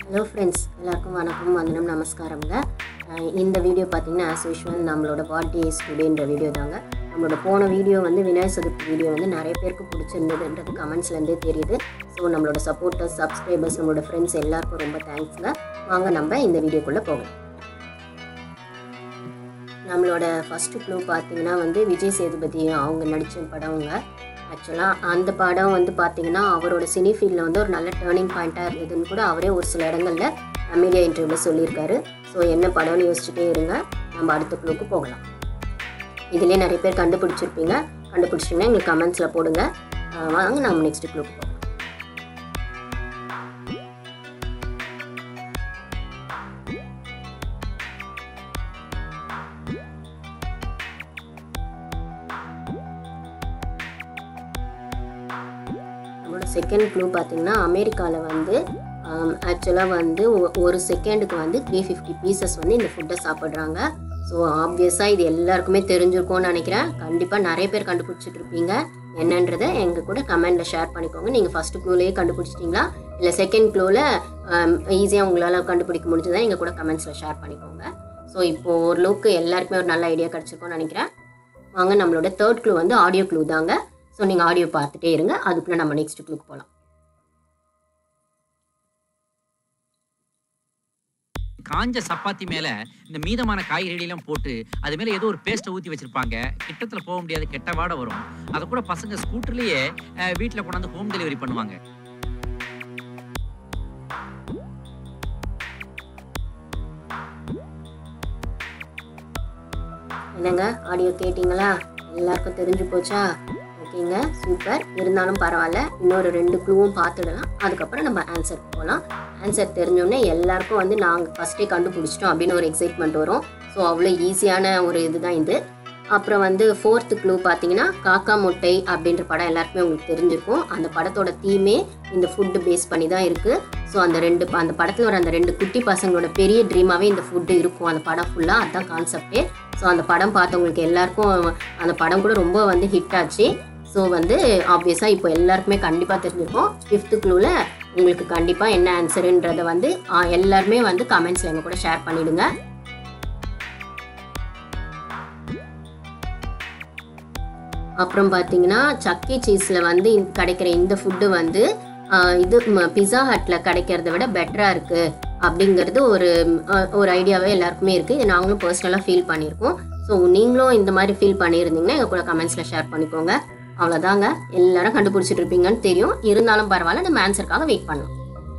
hello friends எல்லாருக்கும் வணக்கம் வந்தனம் நமஸ்காரங்க அஹ் இந்த வீடியோ பார்த்தீங்கன்னா ஆஸ் யூஷுவல் நம்மளோட பர்த்டே டுடேன்ற வீடியோ தாங்க நம்மளோட போன வீடியோ வந்து விநாயகர் சதுர்த்தி வீடியோ வந்து நிறைய பேருக்கு பிடிச்சிருந்ததுன்றது கமெண்ட்ஸ்லேருந்தே தெரியுது ஸோ நம்மளோட சப்போர்ட்டர்ஸ் சப்ஸ்கிரைபர்ஸ் நம்மளோட ஃப்ரெண்ட்ஸ் எல்லாருக்கும் ரொம்ப தேங்க்ஸுங்க வாங்க நம்ம இந்த வீடியோக்குள்ளே போகலாம் நம்மளோட ஃபஸ்ட்டு க்ளூ பார்த்தீங்கன்னா வந்து விஜய் சேதுபதி அவங்க நடித்த படம்ங்க ஆக்சுவலாக அந்த படம் வந்து பார்த்தீங்கன்னா அவரோட சினி ஃபீல்டில் வந்து ஒரு நல்ல டேர்னிங் பாயிண்ட்டாக இருந்ததுன்னு கூட அவரே ஒரு சில இடங்களில் மீடியா இன்டர்வியூவில் சொல்லியிருக்காரு ஸோ என்ன படம்னு யோசிச்சுட்டே இருங்க நம்ம அடுத்த க்ளூக்கு போகலாம் இதிலே நிறைய பேர் கண்டுபிடிச்சிருப்பீங்க கண்டுபிடிச்சிட்டிங்கன்னா எங்களுக்கு கமெண்ட்ஸில் போடுங்க அஹ் வாங்க நம்ம நெக்ஸ்ட் க்ளூக்கு போகலாம் நம்மளோட செகண்ட் க்ளூ பார்த்தீங்கன்னா அமெரிக்காவில் வந்து ஆக்சுவலாக வந்து ஒ- ஒரு செகண்டுக்கு வந்து த்ரீ ஃபிஃப்டி பீசஸ் வந்து இந்த ஃபுட்டை சாப்பிட்றாங்க ஸோ ஆப்வியஸாக இது எல்லாருக்குமே தெரிஞ்சிருக்கும்னு நினைக்கிறேன் கண்டிப்பாக நிறைய பேர் கண்டுபிடிச்சிட்டு இருப்பீங்க என்னன்றதை எங்கள் கூட கமெண்டில் ஷேர் பண்ணிக்கோங்க நீங்கள் ஃபஸ்ட்டு க்ளூலேயே கண்டுபிடிச்சிட்டிங்களா இல்லை செகண்ட் க்ளூவில் ஈஸியாக உங்களால் கண்டுபிடிக்க முடிஞ்சதா எங்கள் கூட கமெண்ட்ஸில் ஷேர் பண்ணிக்கோங்க ஸோ இப்போ ஓரளவுக்கு எல்லாருக்குமே ஒரு நல்ல ஐடியா கிடச்சிருக்கும்னு நினைக்கிறேன் வாங்க நம்மளோட தேர்ட் க்ளூ வந்து ஆடியோ க்ளூ தாங்க ஸோ நீங்கள் ஆடியோ பார்த்துட்டே இருங்க அதுக்குள்ளே நம்ம நெக்ஸ்ட் க்ளூக்கு போகலாம் காஞ்ச சப்பாத்தி மேல இந்த மீதமான காய்கறிகள் எல்லாம் போட்டு அது மேல ஏதோ ஒரு பேஸ்ட்டை ஊத்தி வச்சிருப்பாங்க கிட்டத்துல போக முடியாது கெட்ட வாடை வரும் அதை கூட பசங்க ஸ்கூட்டர்லயே அஹ், வீட்ல கொண்டாந்து ஹோம் டெலிவரி பண்ணுவாங்க என்னங்க ஆடியோ கேட்டிங்களா எல்லாருக்கும் தெரிஞ்சு போச்சா ஓகேங்க சூப்பர் இருந்தாலும் பரவாயில்ல இன்னொரு ரெண்டு க்ளூவும் பார்த்துடலாம் அதுக்கப்புறம் நம்ம ஆன்சர் போகலாம் ஆன்சர் தெரிஞ்சோடனே எல்லாருக்கும் வந்து நாங்கள் ஃபஸ்ட்டே கண்டுபிடிச்சிட்டோம் அப்படின்னு ஒரு எக்ஸைட்மெண்ட் வரும் ஸோ அவ்வளோ ஈஸியான ஒரு இதுதான் இது அப்புறம் வந்து ஃபோர்த்து க்ளூ பார்த்தீங்கன்னா காக்கா முட்டை அப்படின்ற படம் எல்லாருக்குமே உங்களுக்கு தெரிஞ்சிருக்கும் அந்த படத்தோட தீமே இந்த ஃபுட்டு பேஸ் பண்ணி தான் இருக்குது ஸோ அந்த ரெண்டு அந்த படத்தில் வர அந்த ரெண்டு குட்டி பசங்களோட பெரிய ட்ரீமாகவே இந்த ஃபுட்டு இருக்கும் அந்த படம் ஃபுல்லாக அதுதான் கான்செப்டே ஸோ அந்த படம் பார்த்தவங்களுக்கு எல்லாருக்கும் அந்த படம் கூட ரொம்ப வந்து ஹிட் ஆச்சு ஸோ வந்து ஆப்வியஸாக இப்போ எல்லாருக்குமே கண்டிப்பாக தெரிஞ்சிருக்கும் ஃபிஃப்த்து க்ளூவில் உங்களுக்கு கண்டிப்பாக என்ன ஆன்சருன்றதை வந்து ஆ, எல்லாருமே வந்து கமெண்ட்ஸில் எங்கள் கூட ஷேர் பண்ணிடுங்க அப்புறம் பார்த்தீங்கன்னா சக்கி சீஸில் வந்து இந்த- கிடைக்கிற இந்த ஃபுட்டு வந்து ஆஹ், இது பிஸா ஹட்டில் கிடைக்கிறத விட பெட்டராக இருக்குது அப்படிங்கிறது ஒரு ஆஹ், ஒரு ஐடியாவே எல்லாருக்குமே இருக்குது இது நாங்களும் பர்சனலாக ஃபீல் பண்ணியிருக்கோம் ஸோ நீங்களும் இந்த மாதிரி ஃபீல் பண்ணியிருந்தீங்கன்னா எங்கள் கூட கமெண்ட்ஸில் ஷேர் பண்ணிக்கோங்க அவ்வளோதாங்க எல்லாரும் கண்டுபிடிச்சிட்டு இருப்பீங்கன்னு தெரியும் இருந்தாலும் பரவாயில்ல நம்ம ஆன்சருக்காக வெயிட் பண்ணலாம்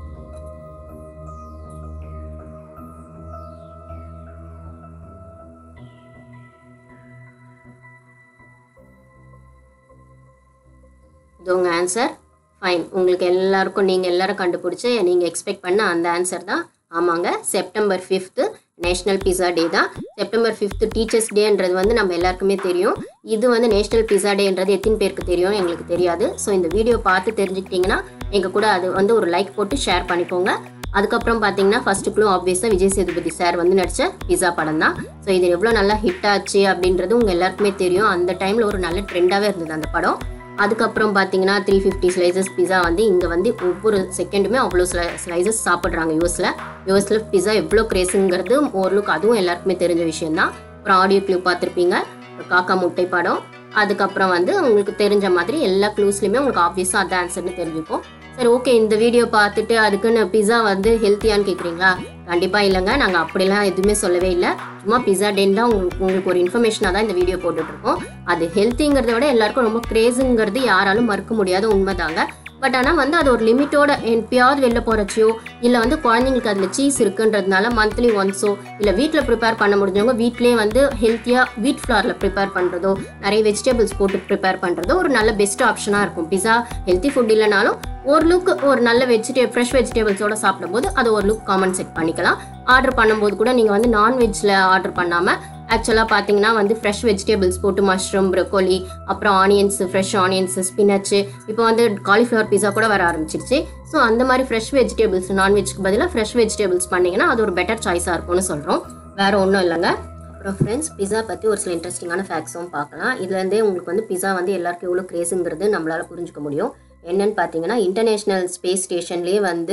இது உங்கள் ஆன்சர் ஃபைன் உங்களுக்கு எல்லாருக்கும் நீங்கள் எல்லாரும் கண்டுபிடிச்சி நீங்கள் எக்ஸ்பெக்ட் பண்ண அந்த ஆன்சர் தான் ஆமாங்க September fifth national pizza day தான் செப்டம்பர் ஃபிஃப்த்து டீச்சர்ஸ் டேன்றது வந்து நம்ம எல்லாருக்குமே தெரியும் இது வந்து நேஷ்னல் பிஸா டேன்றது எத்தனை பேருக்கு தெரியும் எங்களுக்கு தெரியாது ஸோ இந்த வீடியோ பார்த்து தெரிஞ்சுக்கிட்டிங்கன்னா எங்கள் கூட அது வந்து ஒரு லைக் போட்டு ஷேர் பண்ணிக்கோங்க அதுக்கப்புறம் பார்த்தீங்கன்னா ஃபர்ஸ்ட் க்ளூ ஆப்வியஸாக விஜய் சேதுபதி சார் வந்து நடித்த பிஸா படம் தான் ஸோ இது எவ்வளோ நல்லா ஹிட் ஆச்சு அப்படின்றது உங்கள் எல்லாருக்குமே தெரியும் அந்த டைமில் ஒரு நல்ல ட்ரெண்டாகவே இருந்தது அந்த படம் அதுக்கப்புறம் பார்த்தீங்கன்னா த்ரீ ஃபிஃப்டி ஸ்லைசஸ் பிஸா வந்து இங்கே வந்து ஒவ்வொரு செகண்டுமே அவ்வளோ ஸ்லை ஸ்லைசஸ் சாப்பிட்றாங்க யூஎஸில் யூஎஸில் பிஸா எவ்வளோ கிரேஸுங்கிறது ஓரளவுக்கு அதுவும் எல்லாருக்குமே தெரிஞ்ச விஷயம்தான் அப்புறம் ஆடியோ கிளிப் பார்த்துருப்பீங்க காக்கா முட்டை படம் அதுக்கப்புறம் வந்து உங்களுக்கு தெரிஞ்ச மாதிரி எல்லா க்ளூஸ்லையுமே உங்களுக்கு ஆப்வியஸாக அதான் ஆன்சர்னு தெரிஞ்சுக்கும் சரி ஓகே இந்த வீடியோ பார்த்துட்டு அதுக்குன்னு பிஸா வந்து ஹெல்த்தியான்னு கேட்குறீங்களா கண்டிப்பாக இல்லைங்க நாங்கள் அப்படிலாம் எதுவுமே சொல்லவே இல்லை சும்மா பிஸா டேன் தான் உங்களுக்கு உங்களுக்கு ஒரு இன்ஃபர்மேஷனாக தான் இந்த வீடியோ போட்டுட்ருக்கோம் அது ஹெல்த்திங்கிறத விட எல்லாருக்கும் ரொம்ப கிரேஸுங்கிறது யாராலும் மறுக்க முடியாத உண்மைதாங்க பட் ஆனால் வந்து அது ஒரு லிமிட்டோட எப்பயாவது வெளில போகிறச்சியோ இல்லை வந்து குழந்தைங்களுக்கு அதில் சீஸ் இருக்குன்றதுனால மந்த்லி ஒன்ஸோ இல்லை வீட்டில் ப்ரிப்பேர் பண்ண முடிஞ்சவங்க வீட்டிலே வந்து ஹெல்த்தியாக வீட் ஃப்ளாரில் ப்ரிப்பேர் பண்ணுறதோ நிறைய வெஜிடபிள்ஸ் போட்டு ப்ரிப்பேர் பண்ணுறதோ ஒரு நல்ல பெஸ்ட் ஆப்ஷனாக இருக்கும் பிஸா ஹெல்த்தி ஃபுட் இல்லைனாலும் ஓரளவுக்கு ஒரு நல்ல வெஜிடே ஃப்ரெஷ் வெஜிடபிள்ஸோட சாப்பிடும்போது அது ஓரளவுக்கு காமன் செட் பண்ணிக்கலாம் ஆர்டர் பண்ணும்போது கூட நீங்கள் வந்து நான்வெஜ்ஜில் ஆர்டர் பண்ணாமல் ஆக்சுவலாக பார்த்தீங்கன்னா வந்து ஃப்ரெஷ் வெஜிடபிள்ஸ் போட்டு மஷ்ரூம் ப்ரொக்கோலி அப்புறம் ஆனியன்ஸ் ஃப்ரெஷ் ஆனியன்ஸ் ஸ்பினச்சு இப்போ வந்து காலிஃப்ளவர் பிஸா கூட வர ஆரம்பிச்சிருச்சு ஸோ அந்த மாதிரி ஃப்ரெஷ் வெஜிடபிள்ஸ் நான்வெஜ்க்கு பதிலாக ஃப்ரெஷ் வெஜிடபிள்ஸ் பண்ணிங்கன்னா அது ஒரு பெட்டர் சாய்ஸாக இருக்கும்னு சொல்கிறோம் வேறு ஒன்றும் இல்லைங்க அப்புறம் ஃப்ரெண்ட்ஸ் பிஸா பற்றி ஒரு சில இன்ட்ரெஸ்டிங்கான ஃபேக்ட்ஸும் பார்க்கலாம் இதுலேருந்தே உங்களுக்கு வந்து பிஸா வந்து எல்லாருக்கும் எவ்வளோ கிரேஸுங்கிறது நம்மளால் புரிஞ்சுக்க முடியும் என்னன்னு பார்த்தீங்கன்னா இன்டர்நேஷ்னல் ஸ்பேஸ் ஸ்டேஷன்லேயே வந்து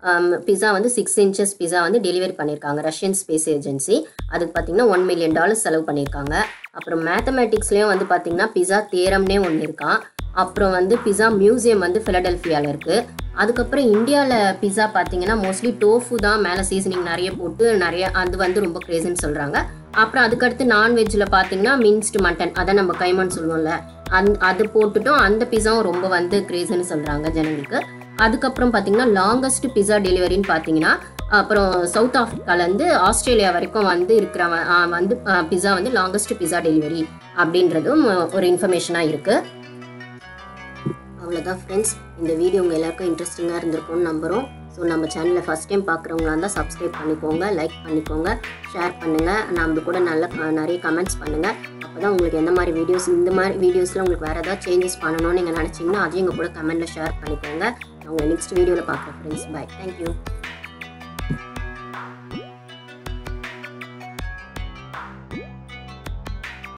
பிஸா வந்து சிக்ஸ் இன்ச்சஸ் பிஸா வந்து டெலிவரி பண்ணியிருக்காங்க ரஷ்யன் ஸ்பேஸ் ஏஜென்சி அதுக்கு பார்த்தீங்கன்னா ஒன் மில்லியன் டாலர்ஸ் செலவு பண்ணியிருக்காங்க அப்புறம் மேத்தமேட்டிக்ஸ்லேயும் வந்து பார்த்தீங்கன்னா பிஸா தேரம்னே ஒன்று இருக்கான் அப்புறம் வந்து பிஸா மியூசியம் வந்து ஃபிலடெல்ஃபியாவில் இருக்குது அதுக்கப்புறம் இந்தியாவில் பிஸா பார்த்தீங்கன்னா மோஸ்ட்லி டோஃபு தான் மேலே சீசனிங் நிறைய போட்டு நிறைய அது வந்து ரொம்ப க்ரேஸ்ன்னு சொல்கிறாங்க அப்புறம் அதுக்கடுத்து நான்வெஜ்ஜில் பார்த்தீங்கன்னா மின்ஸ்டு மட்டன் அதை நம்ம கைமான்னு சொல்லுவோம்ல அந் அது போட்டுட்டும் அந்த பிஸாவும் ரொம்ப வந்து க்ரேஸ்ன்னு சொல்கிறாங்க ஜனங்களுக்கு அதுக்கப்புறம் பார்த்தீங்கன்னா லாங்கஸ்ட் பிஸா டெலிவரின்னு பார்த்தீங்கன்னா அப்புறம் சவுத் ஆஃப்ரிக்காலேருந்து ஆஸ்திரேலியா வரைக்கும் வந்து இருக்கிற வந்து பிஸா வந்து லாங்கஸ்ட் பிஸா டெலிவரி அப்படின்றதும் ஒரு இன்ஃபர்மேஷனாக இருக்குது அவ்வளோதான் ஃப்ரெண்ட்ஸ் இந்த வீடியோ உங்கள் எல்லாருக்கும் இன்ட்ரெஸ்டிங்காக இருந்திருக்கும்னு நம்புகிறோம் ஸோ நம்ம சேனலை ஃபஸ்ட் டைம் பார்க்குறவங்களா இருந்தால் சப்ஸ்கிரைப் பண்ணிக்கோங்க லைக் பண்ணிக்கோங்க ஷேர் பண்ணுங்கள் நம்ம கூட நல்ல க- நிறைய கமெண்ட்ஸ் பண்ணுங்கள் அப்போ தான் உங்களுக்கு எந்த மாதிரி வீடியோஸ் இந்த மாதிரி வீடியோஸில் உங்களுக்கு வேறு ஏதாவது சேஞ்சஸ் பண்ணணும்னு நீங்கள் நினச்சிங்கன்னா அதையும் எங்கள் கூட கமெண்ட்டில் ஷேர் பண்ணிக்கோங்க நான் உங்களை நெக்ஸ்ட் வீடியோவில் பார்க்குறேன் ஃப்ரெண்ட்ஸ் பை தேங்க்யூ